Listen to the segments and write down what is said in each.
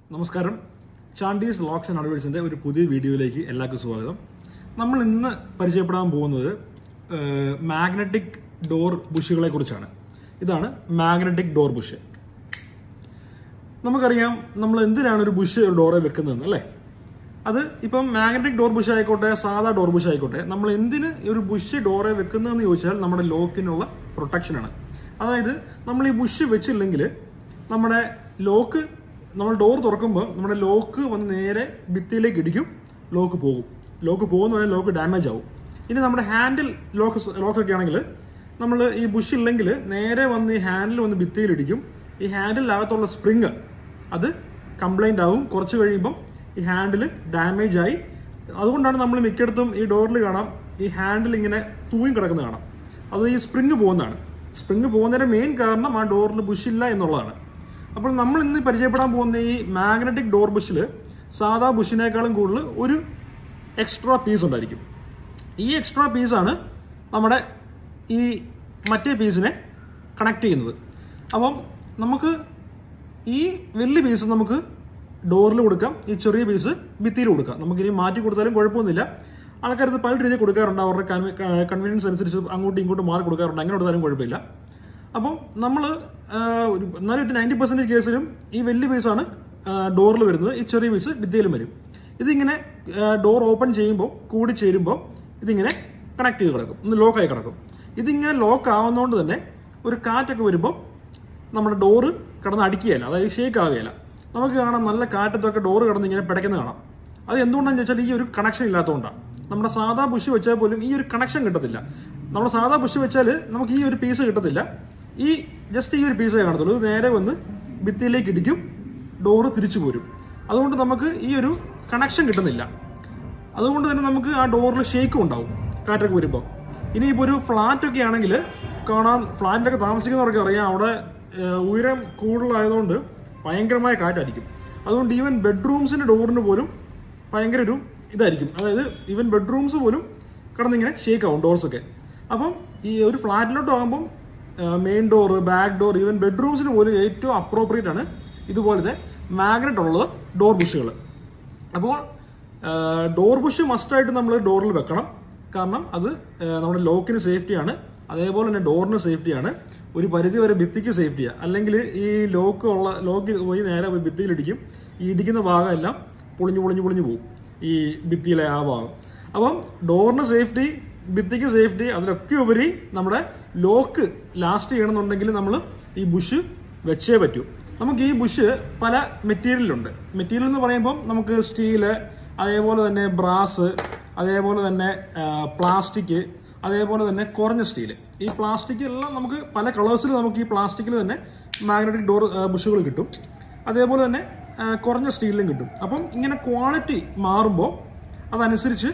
നമസ്കാരം ചാണ്ടീസ് locks and അഡ്വേഴ്സിൻ്റെ ഒരു പുതിയ വീഡിയോയിലേക്ക് എല്ലാവർക്കും സ്വാഗതം നമ്മൾ ഇന്ന് പരിചയപ്പെടാൻ പോകുന്നത് മാഗ്നറ്റിക് ഡോർ ബുഷുകളെ കുറിച്ചാണ് ഇതാണ് മാഗ്നറ്റിക് ഡോർ ബുഷ് നമുക്കറിയാം നമ്മൾ എന്തിനാണ് ഒരു ബുഷ് ഒരു ഡോറെ വെക്കുന്നതെന്ന് അല്ലേ അത് ഇപ്പം മാഗ്നറ്റിക് ഡോർ ബുഷ് ആയിക്കോട്ടെ സാധാ ഡോർ ബുഷ് ആയിക്കോട്ടെ നമ്മൾ എന്തിന് ഒരു ബുഷ് ഡോറെ വെക്കുന്നതെന്ന് ചോദിച്ചാൽ നമ്മുടെ ലോക്കിനുള്ള പ്രൊട്ടക്ഷനാണ് അതായത് നമ്മൾ ഈ ബുഷ് വെച്ചില്ലെങ്കിൽ നമ്മുടെ ലോക്ക് നമ്മൾ ഡോർ തുറക്കുമ്പോൾ നമ്മുടെ ലോക്ക് വന്ന് നേരെ ഭിത്തിയിലേക്ക് ഇടിക്കും ലോക്ക് പോകും ലോക്ക് പോകുന്ന പറഞ്ഞാൽ ലോക്ക് ഡാമേജ് ആവും ഇനി നമ്മുടെ ഹാൻഡിൽ ലോക്ക് ലോക്കൊക്കെ ആണെങ്കിൽ നമ്മൾ ഈ ബുഷ് ഇല്ലെങ്കിൽ നേരെ വന്ന് ഈ ഹാൻഡിൽ വന്ന് ഭിത്തിയിൽ ഇടിക്കും ഈ ഹാൻഡിലകത്തുള്ള സ്പ്രിങ് അത് കംപ്ലൈൻ്റ് ആവും കുറച്ച് കഴിയുമ്പം ഈ ഹാൻഡിൽ ഡാമേജ് ആയി അതുകൊണ്ടാണ് നമ്മൾ മിക്കയിടത്തും ഈ ഡോറിൽ കാണാം ഈ ഹാൻഡിൽ ഇങ്ങനെ തൂങ്ങി കിടക്കുന്ന കാണാം അത് ഈ സ്പ്രിങ് പോകുന്നതാണ് സ്പ്രിങ് പോകുന്നതിന്റെ മെയിൻ കാരണം ആ ഡോറിൽ ബുഷ് ഇല്ല എന്നുള്ളതാണ് അപ്പോൾ നമ്മൾ ഇന്ന് പരിചയപ്പെടാൻ പോകുന്ന ഈ മാഗ്നറ്റിക് ഡോർ ബുഷിൽ സാധാ ബുഷിനേക്കാളും കൂടുതൽ ഒരു എക്സ്ട്രാ പീസ് ഉണ്ടായിരിക്കും ഈ എക്സ്ട്രാ പീസാണ് നമ്മുടെ ഈ മറ്റേ പീസിനെ കണക്ട് ചെയ്യുന്നത് അപ്പം നമുക്ക് ഈ വലിയ പീസ് നമുക്ക് ഡോറിൽ കൊടുക്കാം ഈ ചെറിയ പീസ് ഭിത്തിയിൽ കൊടുക്കാം നമുക്ക് ഇനി മാറ്റി കൊടുത്താലും കുഴപ്പമൊന്നുമില്ല ആൾക്കാരത് പല രീതിയിൽ കൊടുക്കാറുണ്ട് അവരുടെ കൺവീനിയൻസ് അനുസരിച്ച് അങ്ങോട്ടും ഇങ്ങോട്ടും മാറി കൊടുക്കാറുണ്ട് അങ്ങനെ കൊടുത്താലും കുഴപ്പമില്ല അപ്പം നമ്മൾ ഒരു എന്നാലും ഒരു നയൻറ്റി പെർസെൻറ്റേജ് കേസിലും ഈ വലിയ പീസാണ് ഡോറിൽ വരുന്നത് ഈ ചെറിയ പീസ് ഭിത്തിയിലും വരും ഇതിങ്ങനെ ഡോർ ഓപ്പൺ ചെയ്യുമ്പോൾ കൂടി ചേരുമ്പോൾ ഇതിങ്ങനെ കണക്ട് ചെയ്ത് കിടക്കും ഒന്ന് ലോക്കായി കിടക്കും ഇതിങ്ങനെ ലോക്ക് ആവുന്നതുകൊണ്ട് തന്നെ ഒരു കാറ്റൊക്കെ വരുമ്പോൾ നമ്മുടെ ഡോറ് കിടന്ന് അടിക്കുകയില്ല അതായത് ഷേക്ക് ആവുകയില്ല നമുക്ക് കാണാം നല്ല കാറ്റത്തൊക്കെ ഡോറ് കിടന്ന് ഇങ്ങനെ പിടയ്ക്കുന്നത് കാണാം അത് എന്തുകൊണ്ടാണെന്ന് ചോദിച്ചാൽ ഈ ഒരു കണക്ഷൻ ഇല്ലാത്തതുകൊണ്ടാണ് നമ്മുടെ സാധാ ബുഷ് വെച്ചാൽ പോലും ഈ ഒരു കണക്ഷൻ കിട്ടത്തില്ല നമ്മൾ സാധാ ബുഷ് വെച്ചാൽ നമുക്ക് ഈ ഒരു പീസ് കിട്ടത്തില്ല ഈ ജസ്റ്റ് ഈ ഒരു പീസേ കാണത്തുള്ളൂ ഇത് നേരെ വന്ന് ഭിത്തിയിലേക്ക് ഇടിക്കും ഡോറ് തിരിച്ചു പോരും അതുകൊണ്ട് നമുക്ക് ഈ ഒരു കണക്ഷൻ കിട്ടുന്നില്ല അതുകൊണ്ട് തന്നെ നമുക്ക് ആ ഡോറിൽ ഷേക്കും ഉണ്ടാവും കാറ്റൊക്കെ വരുമ്പോൾ ഇനിയിപ്പോൾ ഒരു ഫ്ലാറ്റ് ഒക്കെ ആണെങ്കിൽ കാണാൻ ഫ്ലാറ്റിലൊക്കെ താമസിക്കുന്നവർക്ക് അറിയാം അവിടെ ഏഹ്, ഉയരം കൂടുതലായതുകൊണ്ട് ഭയങ്കരമായ കാറ്റായിരിക്കും അതുകൊണ്ട് ഈവൻ ബെഡ്റൂംസിന്റെ ഡോറിന് പോലും ഭയങ്കര ഒരു ഇതായിരിക്കും അതായത് ഈവൻ ബെഡ്റൂംസ് പോലും കിടന്നിങ്ങനെ ഷേക്ക് ആവും ഡോർസ് ഒക്കെ അപ്പം ഈ ഒരു ഫ്ലാറ്റിലോട്ട് ആകുമ്പം main door back door even ബെഡ്റൂംസിന് പോലും ഏറ്റവും അപ്രോപ്രിയേറ്റ് ആണ് ഇതുപോലത്തെ മാഗ്നറ്റ് ഉള്ളത് ഡോർ ബുഷുകൾ അപ്പോൾ ഡോർ ബുഷ് മസ്റ്റായിട്ട് നമ്മൾ ഡോറിൽ വെക്കണം കാരണം അത് ആ, നമ്മുടെ ലോക്കിന് സേഫ്റ്റിയാണ് അതേപോലെ തന്നെ ഡോറിന് സേഫ്റ്റിയാണ് ഒരു പരിധി വരെ ഭിത്തിക്ക് സേഫ്റ്റിയാണ് അല്ലെങ്കിൽ ഈ ലോക്ക് ഉള്ള ലോക്ക് പോയി നേരെ പോയി ഭിത്തിയിൽ ഇടിക്കും ഈ ഇടിക്കുന്ന ഭാഗം എല്ലാം പൊളിഞ്ഞു പൊളിഞ്ഞു പൊളിഞ്ഞു പോകും ഈ ഭിത്തിയിലെ ആ ഭാഗം അപ്പം ഡോറിന് സേഫ്റ്റി ഭിത്തിക്ക് സേഫ്റ്റി അതിലൊക്കെ ഉപരി നമ്മുടെ ലോക്ക് ലാസ്റ്റ് ചെയ്യണമെന്നുണ്ടെങ്കിൽ നമ്മൾ ഈ ബുഷ് വെച്ചേ പറ്റൂ നമുക്ക് ഈ ബുഷ് പല മെറ്റീരിയലുണ്ട് മെറ്റീരിയൽ എന്ന് പറയുമ്പോൾ നമുക്ക് സ്റ്റീല് അതേപോലെ തന്നെ ബ്രാസ് അതേപോലെ തന്നെ പ്ലാസ്റ്റിക് അതേപോലെ തന്നെ കുറഞ്ഞ സ്റ്റീൽ ഈ പ്ലാസ്റ്റിക് എല്ലാം നമുക്ക് പല കളേഴ്സിൽ നമുക്ക് ഈ പ്ലാസ്റ്റിക്കിൽ തന്നെ മാഗ്നറ്റിക് ഡോർ ബുഷുകൾ കിട്ടും അതേപോലെ തന്നെ ആ, കുറഞ്ഞ സ്റ്റീലിലും കിട്ടും അപ്പം ഇങ്ങനെ ക്വാളിറ്റി മാറുമ്പോൾ അതനുസരിച്ച്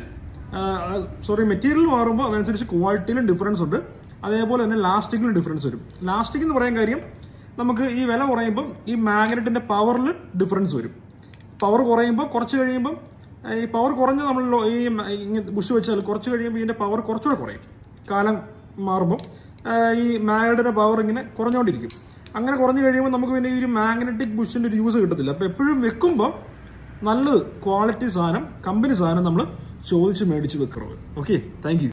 സോറി മെറ്റീരിയൽ മാറുമ്പോൾ അതനുസരിച്ച് ക്വാളിറ്റിയിലും ഡിഫറൻസ് ഉണ്ട് അതേപോലെ തന്നെ ലാസ്റ്റിക്കിലും ഡിഫറൻസ് വരും ലാസ്റ്റിക് എന്ന് പറയാൻ കാര്യം നമുക്ക് ഈ വില കുറയുമ്പം ഈ മാഗ്നറ്റിന്റെ പവറിൽ ഡിഫറൻസ് വരും പവർ കുറയുമ്പോൾ കുറച്ച് കഴിയുമ്പം ഏഹ്, ഈ പവർ കുറഞ്ഞ നമ്മൾ ലോ- ഈ മ- ഇങ്ങനെ ബുഷ് വെച്ചാൽ കുറച്ച് കഴിയുമ്പോൾ ഇതിന്റെ പവർ കുറച്ചുകൂടെ കുറയും കാലം മാറുമ്പോൾ ഏഹ്, ഈ മാഗ്നറ്റിന്റെ പവർ ഇങ്ങനെ കുറഞ്ഞുകൊണ്ടിരിക്കും അങ്ങനെ കുറഞ്ഞു കഴിയുമ്പോൾ നമുക്ക് പിന്നെ ഈ ഒരു മാഗ്നറ്റിക് ബുഷിന്റെ ഒരു യൂസ് കിട്ടത്തില്ല അപ്പോൾ എപ്പോഴും വെക്കുമ്പോൾ നല്ലത് ക്വാളിറ്റി സാധനം കമ്പനി സാധനം നമ്മൾ ചോദിച്ച് മേടിച്ച് വെക്കണം ഓക്കെ താങ്ക് യു